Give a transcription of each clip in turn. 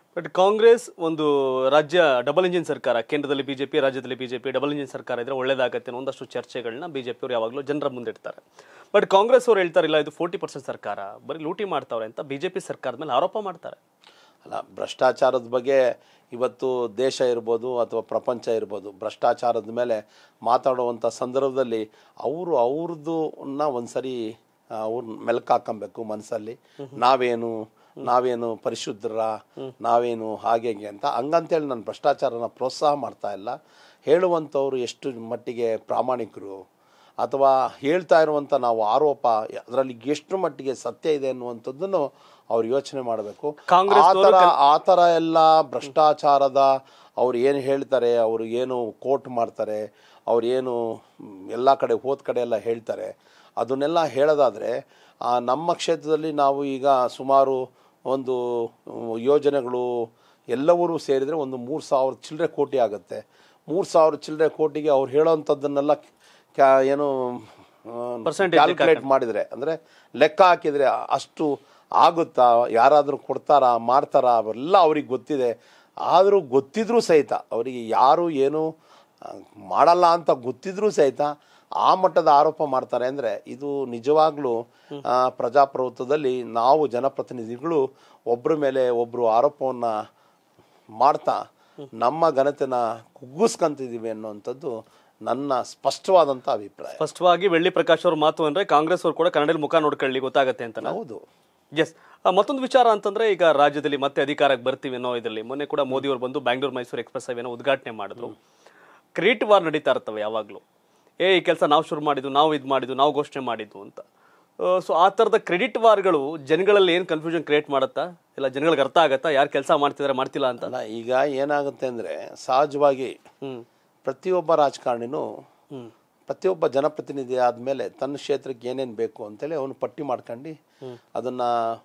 But Congress ಒಂದು ರಾಜ್ಯ double engine ಸರ್ಕಾರ ಕೇಂದ್ರದಲ್ಲಿ ಬಿಜೆಪಿ ರಾಜ್ಯದಲ್ಲಿ ಬಿಜೆಪಿ ಡಬಲ್ ಇಂಜಿನ್ ಸರ್ಕಾರ ಇದ್ರೆ ಒಳ್ಳೇದಾಗತ್ತೆ ಅನ್ನೋ ಒಂದಷ್ಟು ಚರ್ಚೆಗಳನ್ನ ಬಿಜೆಪಿ ಅವರು ಯಾವಾಗಲೂ ಜನರ ಮುಂದೆ ಇಡ್ತಾರೆ ಬಟ್ ಕಾಂಗ್ರೆಸ್ ಅವರು ಹೇಳ್ತಾರೆ ಇಲ್ಲ ಇದು ಫೋರ್ಟಿ ಪರ್ಸೆಂಟ್ ಸರ್ಕಾರ ಬರೀ ಲೂಟಿ ಮಾಡ್ತಾವ್ರೆ ಅಂತ ಬಿಜೆಪಿ ಸರ್ಕಾರದ ಮೇಲೆ ಆರೋಪ ಮಾಡ್ತಾರೆ ಅಲ್ಲ ಭ್ರಷ್ಟಾಚಾರದ ಬಗ್ಗೆ ಇವತ್ತು ದೇಶ ಇರ್ಬೋದು ಅಥವಾ ಪ್ರಪಂಚ ಇರ್ಬೋದು ಭ್ರಷ್ಟಾಚಾರದ ಮೇಲೆ ಮಾತಾಡುವಂಥ ಸಂದರ್ಭದಲ್ಲಿ ಅವರು ಅವ್ರದ್ದು ಒಂದ್ಸರಿ ಅವ್ರ ಮೆಲ್ಕಾಕಂಬೇಕು ಮನಸ್ಸಲ್ಲಿ ನಾವೇನು ನಾವೇನು ಪರಿಶುದ್ಧರ ನಾವೇನು ಹಾಗೆ ಹೀಗೆ ಅಂತ ಹಂಗಂತೇಳಿ ನಾನು ಭ್ರಷ್ಟಾಚಾರನ ಪ್ರೋತ್ಸಾಹ ಮಾಡ್ತಾ ಇಲ್ಲ ಹೇಳುವಂಥವ್ರು ಎಷ್ಟು ಮಟ್ಟಿಗೆ ಪ್ರಾಮಾಣಿಕರು ಅಥವಾ ಹೇಳ್ತಾ ಇರುವಂಥ ನಾವು ಆರೋಪ ಅದರಲ್ಲಿ ಎಷ್ಟು ಮಟ್ಟಿಗೆ ಸತ್ಯ ಇದೆ ಅನ್ನುವಂಥದ್ದನ್ನು ಅವ್ರು ಯೋಚನೆ ಮಾಡಬೇಕು ಕಾಂಗ್ರೆಸ್ ಆ ಥರ ಆ ಥರ ಎಲ್ಲ ಭ್ರಷ್ಟಾಚಾರದ ಅವ್ರು ಏನು ಹೇಳ್ತಾರೆ ಅವರು ಏನು ಕೋರ್ಟ್ ಮಾಡ್ತಾರೆ ಅವ್ರು ಏನು ಎಲ್ಲ ಕಡೆ ಹೋದ ಕಡೆ ಎಲ್ಲ ಹೇಳ್ತಾರೆ ಅದನ್ನೆಲ್ಲ ಹೇಳೋದಾದರೆ ನಮ್ಮ ಕ್ಷೇತ್ರದಲ್ಲಿ ನಾವು ಈಗ ಸುಮಾರು ಒಂದು ಉಮ್, ಯೋಜನೆಗಳು ಎಲ್ಲವೂ ಸೇರಿದರೆ ಒಂದು ಮೂರು ಸಾವಿರ ಚಿಲ್ಲರೆ ಕೋಟಿ ಆಗುತ್ತೆ ಮೂರು ಸಾವಿರ ಚಿಲ್ಲರೆ ಕೋಟಿಗೆ ಅವ್ರು ಹೇಳೋವಂಥದ್ದನ್ನೆಲ್ಲ ಕ್ಯಾ ಏನು Percentage ಕ್ಯಾಲ್ಕುಲೇಟ್ ಮಾಡಿದರೆ ಅಂದರೆ ಲೆಕ್ಕ ಹಾಕಿದರೆ ಅಷ್ಟು ಆಗುತ್ತಾ ಯಾರಾದರೂ ಕೊಡ್ತಾರಾ ಮಾಡ್ತಾರಾ ಅವೆಲ್ಲ ಅವ್ರಿಗೆ ಗೊತ್ತಿದೆ ಆದರೂ ಗೊತ್ತಿದ್ರೂ ಸಹಿತ ಅವರಿಗೆ ಯಾರು ಏನು ಆ, ಮಾಡಲ್ಲ ಅಂತ ಗೊತ್ತಿದ್ರೂ ಸಹಿತ ಆ ಮಟ್ಟದ ಆರೋಪ ಮಾಡ್ತಾರೆ ಅಂದರೆ ಇದು ನಿಜವಾಗ್ಲೂ ಆ, ಪ್ರಜಾಪ್ರಭುತ್ವದಲ್ಲಿ ನಾವು ಜನಪ್ರತಿನಿಧಿಗಳು ಒಬ್ಬರ ಮೇಲೆ ಒಬ್ಬರು ಆರೋಪವನ್ನು ಮಾಡ್ತಾ ನಮ್ಮ ಘನತೆನ ಕುಗ್ಗಿಸ್ಕೊಂತಿದ್ದೀವಿ ಅನ್ನುವಂಥದ್ದು ನನ್ನ ಸ್ಪಷ್ಟವಾದಂಥ ಅಭಿಪ್ರಾಯ ಸ್ಪಷ್ಟವಾಗಿ ಬೆಳ್ಳಿ ಪ್ರಕಾಶ್ ಅವ್ರ ಮಾತು ಅಂದ್ರೆ ಕಾಂಗ್ರೆಸ್ ಅವರು ಕೂಡ ಕನ್ನಡದಲ್ಲಿ ಮುಖ ನೋಡ್ಕೊಳ್ಳಿ ಗೊತ್ತಾಗತ್ತೆ ಅಂತ ಹೌದು ಎಸ್ ಮತ್ತೊಂದು ವಿಚಾರ ಅಂತಂದ್ರೆ ಈಗ ರಾಜ್ಯದಲ್ಲಿ ಮತ್ತೆ ಅಧಿಕಾರಕ್ಕೆ ಬರ್ತೀವಿ ಅನ್ನೋ ಇದರಲ್ಲಿ ಮೊನ್ನೆ ಕೂಡ ಮೋದಿ ಅವರು ಬಂದು ಬ್ಯಾಂಗ್ಳೂರ್ ಮೈಸೂರು ಎಕ್ಸ್ಪ್ರೆಸ್ ಹೈವೇನ ಉದ್ಘಾಟನೆ ಮಾಡಿದ್ರು ಕ್ರಿಯೇಟ್ ವಾರ್ ನಡೀತಾ ಇರ್ತವೆ ಯಾವಾಗಲೂ ಏ ಈ ಕೆಲಸ ನಾವು ಶುರು ಮಾಡಿದ್ದು ನಾವು ಇದು ಮಾಡಿದ್ದು ನಾವು ಘೋಷಣೆ ಮಾಡಿದ್ದು ಅಂತ ಸೊ ಆ ಥರದ ಕ್ರೆಡಿಟ್ ವಾರ್ಗಳು ಜನಗಳಲ್ಲಿ ಏನು ಕನ್ಫ್ಯೂಷನ್ ಕ್ರಿಯೇಟ್ ಮಾಡುತ್ತಾ ಇಲ್ಲ ಜನಗಳಿಗೆ ಅರ್ಥ ಆಗತ್ತಾ ಯಾರು ಕೆಲಸ ಮಾಡ್ತಿದಾರೆ ಮಾಡ್ತಿಲ್ಲ ಅಂತ ಅಲ್ಲ ಈಗ ಏನಾಗುತ್ತೆ ಅಂದರೆ ಸಹಜವಾಗಿ ಹ್ಮ್ ಪ್ರತಿಯೊಬ್ಬ ರಾಜಕಾರಣಿನೂ ಪ್ರತಿಯೊಬ್ಬ ಜನಪ್ರತಿನಿಧಿ ಆದಮೇಲೆ ತನ್ನ ಕ್ಷೇತ್ರಕ್ಕೆ ಏನೇನು ಬೇಕು ಅಂತೇಳಿ ಅವನು ಪಟ್ಟಿ ಮಾಡ್ಕೊಂಡು ಅದನ್ನು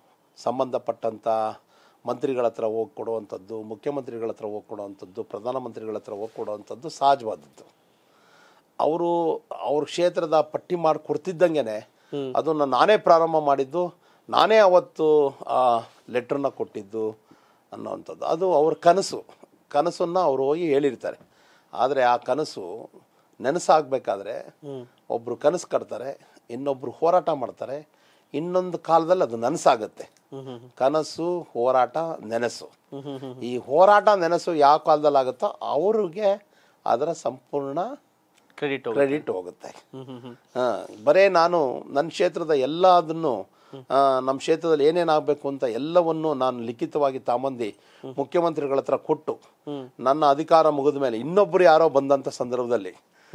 ಸಂಬಂಧಪಟ್ಟಂಥ ಮಂತ್ರಿಗಳ ಹತ್ರ ಹೋಗಿ ಕೊಡುವಂಥದ್ದು ಮುಖ್ಯಮಂತ್ರಿಗಳ ಹತ್ರ ಹೋಗಿ ಕೊಡುವಂಥದ್ದು ಪ್ರಧಾನಮಂತ್ರಿಗಳ ಹತ್ರ ಹೋಗಿ ಕೊಡುವಂಥದ್ದು ಸಹಜವಾದದ್ದು ಅವರು ಅವ್ರ ಕ್ಷೇತ್ರದ ಪಟ್ಟಿ ಮಾಡಿ ಕೊಡ್ತಿದ್ದಂಗೆ ಅದನ್ನು ನಾನೇ ಪ್ರಾರಂಭ ಮಾಡಿದ್ದು ನಾನೇ ಅವತ್ತು ಆ ಲೆಟ್ರನ್ನ ಕೊಟ್ಟಿದ್ದು ಅನ್ನೋವಂಥದ್ದು ಅದು ಅವ್ರ ಕನಸು ಕನಸನ್ನು ಅವರು ಹೋಗಿ ಹೇಳಿರ್ತಾರೆ ಆದರೆ ಆ ಕನಸು ನೆನಸಾಗಬೇಕಾದ್ರೆ ಒಬ್ಬರು ಕನಸು ಕಟ್ತಾರೆ ಇನ್ನೊಬ್ಬರು ಹೋರಾಟ ಮಾಡ್ತಾರೆ ಇನ್ನೊಂದು ಕಾಲದಲ್ಲಿ ಅದು ನನಸಾಗುತ್ತೆ ಕನಸು ಹೋರಾಟ ನೆನಸು ಈ ಹೋರಾಟ ನೆನಸು ಯಾವ ಕಾಲದಲ್ಲಿ ಆಗುತ್ತೋ ಅವ್ರಿಗೆ ಅದರ ಸಂಪೂರ್ಣ ಕ್ರೆಡಿಟ್ ಕ್ರೆಡಿಟ್ ಹೋಗುತ್ತೆ ಹಾ, ಬರೇ ನಾನು ನನ್ನ ಕ್ಷೇತ್ರದ ಎಲ್ಲದನ್ನು ಆ, ನಮ್ಮ ಕ್ಷೇತ್ರದಲ್ಲಿ ಏನೇನು ಆಗಬೇಕು ಅಂತ ಎಲ್ಲವನ್ನು ನಾನು ಲಿಖಿತವಾಗಿ ತಾಂಬಂದು ಮುಖ್ಯಮಂತ್ರಿಗಳ ಹತ್ರ ಕೊಟ್ಟು ನನ್ನ ಅಧಿಕಾರ ಮುಗಿದ ಮೇಲೆ ಇನ್ನೊಬ್ಬರು ಯಾರೋ ಬಂದಂಥ ಸಂದರ್ಭದಲ್ಲಿ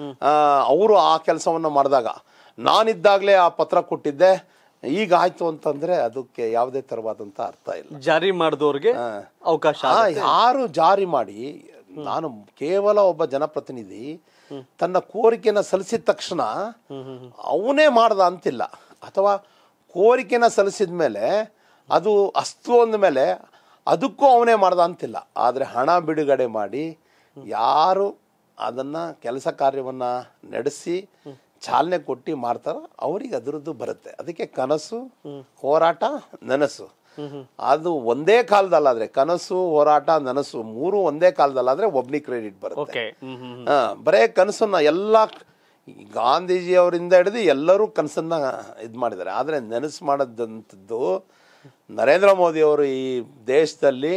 ಅವರು ಆ ಕೆಲಸವನ್ನು ಮಾಡಿದಾಗ ನಾನಿದ್ದಾಗಲೇ ಆ ಪತ್ರ ಕೊಟ್ಟಿದ್ದೆ ಈಗ ಆಯ್ತು ಅಂತಂದ್ರೆ ಅದಕ್ಕೆ ಯಾವುದೇ ತರವಾದಂಥ ಅರ್ಥ ಇಲ್ಲ ಜಾರಿ ಮಾಡಿದವ್ರಿಗೆ ಅವಕಾಶ ಆ, ಯಾರು ಜಾರಿ ಮಾಡಿ ನಾನು ಕೇವಲ ಒಬ್ಬ ಜನಪ್ರತಿನಿಧಿ ತನ್ನ ಕೋರಿಕೆನ ಸಲ್ಲಿಸಿದ ತಕ್ಷಣ ಅವನೇ ಮಾಡ್ದ ಅಂತಿಲ್ಲ ಅಥವಾ ಕೋರಿಕೆನ ಸಲ್ಲಿಸಿದ ಮೇಲೆ ಅದು ಅಸ್ತು ಅಂದ ಮೇಲೆ ಅದಕ್ಕೂ ಅವನೇ ಮಾಡ್ದ ಅಂತಿಲ್ಲ ಆದರೆ ಹಣ ಬಿಡುಗಡೆ ಮಾಡಿ ಯಾರು ಅದನ್ನ ಕೆಲಸ ಕಾರ್ಯವನ್ನ ನಡೆಸಿ ಚಾಲನೆ ಕೊಟ್ಟು ಮಾಡ್ತಾರೋ ಅವ್ರಿಗೆ ಅದರದ್ದು ಬರುತ್ತೆ ಅದಕ್ಕೆ ಕನಸು ಹೋರಾಟ ನನಸು ಅದು ಒಂದೇ ಕಾಲದಲ್ಲಾದ್ರೆ ಕನಸು ಹೋರಾಟ ನನಸು ಮೂರು ಒಂದೇ ಕಾಲದಲ್ಲಾದ್ರೆ ಒಬ್ನಿಗೆ ಕ್ರೆಡಿಟ್ ಬರುತ್ತೆ ಓಕೆ ಹ್ಮ್ ಹ್ಮ್ ಹಾ, ಬರೇ ಕನಸನ್ನ ಎಲ್ಲ ಗಾಂಧೀಜಿ ಅವರಿಂದ ಹಿಡಿದು ಎಲ್ಲರೂ ಕನಸನ್ನ ಇದು ಮಾಡಿದ್ದಾರೆ ಆದರೆ ನೆನಸು ಮಾಡೋದಂಥದ್ದು ನರೇಂದ್ರ ಮೋದಿ ಅವರು ಈ ದೇಶದಲ್ಲಿ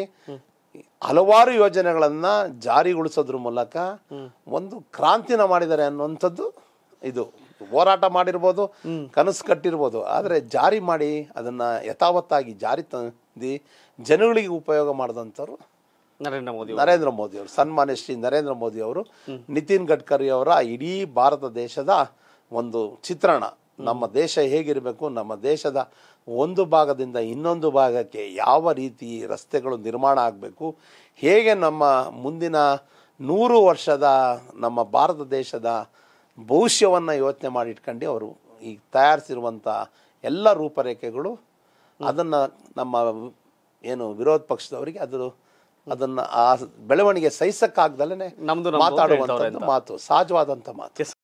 ಹಲವಾರು ಯೋಜನೆಗಳನ್ನ ಜಾರಿಗೊಳಿಸೋದ್ರ ಮೂಲಕ ಒಂದು ಕ್ರಾಂತಿನ ಮಾಡಿದ್ದಾರೆ ಅನ್ನುವಂಥದ್ದು ಇದು ಹೋರಾಟ ಮಾಡಿರ್ಬೋದು ಕನಸು ಕಟ್ಟಿರ್ಬೋದು ಆದರೆ ಜಾರಿ ಮಾಡಿ ಅದನ್ನ ಯಥಾವತ್ತಾಗಿ ಜಾರಿ ತಂದು ಜನಗಳಿಗೆ ಉಪಯೋಗ ಮಾಡಿದಂಥವ್ರು ನರೇಂದ್ರ ಮೋದಿ ಅವರು. ನರೇಂದ್ರ ಮೋದಿ ಅವರು ಸನ್ಮಾನ್ಯ ಶ್ರೀ ನರೇಂದ್ರ ಮೋದಿ ಅವರು ನಿತಿನ್ ಗಡ್ಕರಿ ಅವರ ಇಡೀ ಭಾರತ ದೇಶದ ಒಂದು ಚಿತ್ರಣ ನಮ್ಮ ದೇಶ ಹೇಗಿರಬೇಕು ನಮ್ಮ ದೇಶದ ಒಂದು ಭಾಗದಿಂದ ಇನ್ನೊಂದು ಭಾಗಕ್ಕೆ ಯಾವ ರೀತಿ ರಸ್ತೆಗಳು ನಿರ್ಮಾಣ ಆಗಬೇಕು ಹೇಗೆ ನಮ್ಮ ಮುಂದಿನ ನೂರು ವರ್ಷದ ನಮ್ಮ ಭಾರತ ದೇಶದ ಭವಿಷ್ಯವನ್ನು ಯೋಚನೆ ಮಾಡಿ ಇಟ್ಕೊಂಡು ಅವರು ಈಗ ತಯಾರಿಸಿರುವಂಥ ಎಲ್ಲ ರೂಪರೇಖೆಗಳು ಅದನ್ನು ನಮ್ಮ ಏನು ವಿರೋಧ ಪಕ್ಷದವರಿಗೆ ಅದು ಅದನ್ನ ಆ ಬೆಳವಣಿಗೆ ಸಹಿಸಕ್ಕಾಗ್ದಲೇ ನಮ್ದು ನಮ್ದು ಅಂತ ಹೇಳ್ತಾವ್ರೆ ಮಾತಾಡುವಂಥದ್ದು ಮಾತು ಸಹಜವಾದಂಥ ಮಾತು